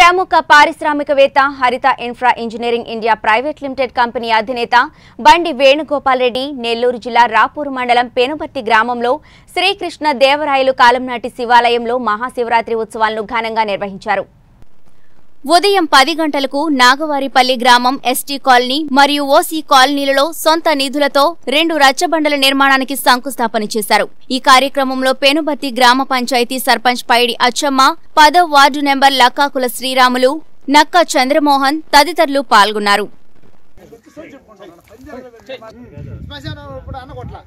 ప్రముఖ పారిశ్రామికవేత్త Haritha Infra Engineering India Private Limited company అధినేత బండి వేణుగోపాల్ రెడ్డి నెల్లూరు జిల్లా రాపూరు మండలం పెనుబర్తి గ్రామంలో శ్రీకృష్ణ దేవరాయలు కాలం నాటి శివాలయంలో మహాశివరాత్రి ఉత్సవాలను ఘనంగా నిర్వహించారు ఉదయం పది గంటలకు నాగవారిపల్లి గ్రామం ఎస్టీ కాలనీ మరియు ఓసీ కాలనీలలో సొంత నిధులతో రెండు రచ్చబండల నిర్మాణానికి శంకుస్థాపన చేశారు ఈ కార్యక్రమంలో పెనుబత్తి గ్రామ పంచాయతీ సర్పంచ్ పైడి అచ్చమ్మ పదో వార్డు నెంబర్ లక్కాకుల శ్రీరాములు నక్క చంద్రమోహన్ తదితరులు పాల్గొన్నారు శ్మశానం ఇప్పుడు అన్నకొట్ల